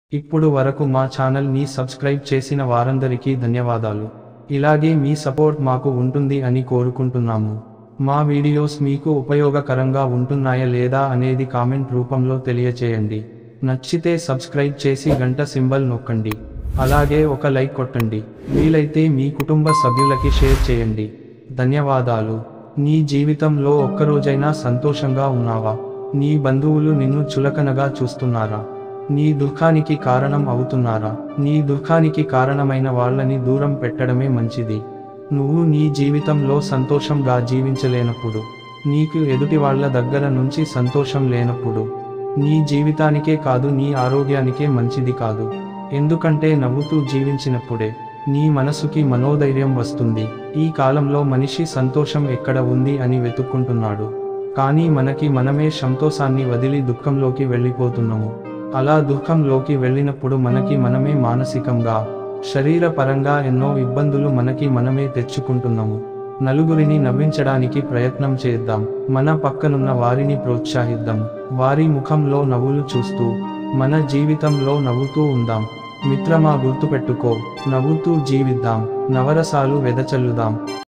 ఇప్పుడు వరకు మా ఛానల్ ని సబ్స్క్రైబ్ చేసిన వారందరికీ ధన్యవాదాలు ఇలాగే మీ సపోర్ట్ మాకు ఉంటుంది అని కోరుకుంటున్నాము మా వీడియోస్ మీకు ఉపయోగకరంగా ఉంటున్నాయా లేదా అనేది కామెంట్ రూపంలో తెలియచేయండి నచ్చితే సబ్స్క్రైబ్ చేసి గంట సింబల్ నొక్కండి అలాగే ఒక లైక్ కొట్టండి వీలైతే మీ కుటుంబ సభ్యులకి షేర్ చేయండి ధన్యవాదాలు నీ జీవితంలో ఒక్కరోజైనా సంతోషంగా ఉన్నావా నీ బంధువులు నిన్ను చులకనగా చూస్తున్నారా నీ దుఃఖానికి కారణం అవుతున్నారా నీ దుఃఖానికి కారణమైన వాళ్ళని దూరం పెట్టడమే మంచిది నువ్వు నీ జీవితంలో సంతోషంగా జీవించలేనప్పుడు నీకు ఎదుటి వాళ్ళ దగ్గర నుంచి సంతోషం లేనప్పుడు నీ జీవితానికే కాదు నీ ఆరోగ్యానికే మంచిది కాదు ఎందుకంటే నవ్వుతూ జీవించినప్పుడే నీ మనసుకి మనోధైర్యం వస్తుంది ఈ కాలంలో మనిషి సంతోషం ఎక్కడ ఉంది అని వెతుక్కుంటున్నాడు కానీ మనకి మనమే సంతోషాన్ని వదిలి దుఃఖంలోకి వెళ్ళిపోతున్నాము అలా దుఃఖంలోకి వెళ్ళినప్పుడు మనకి మనమే మానసికంగా శరీరపరంగా ఎన్నో ఇబ్బందులు మనకి మనమే తెచ్చుకుంటున్నాము నలుగురిని నవ్వించడానికి ప్రయత్నం చేద్దాం మన పక్కనున్న వారిని ప్రోత్సహిద్దాం వారి ముఖంలో నవ్వులు చూస్తూ మన జీవితంలో నవ్వుతూ ఉందాం మిత్రమా గుర్తుపెట్టుకో నవ్వుతూ జీవిద్దాం నవరసాలు వెదచల్లుదాం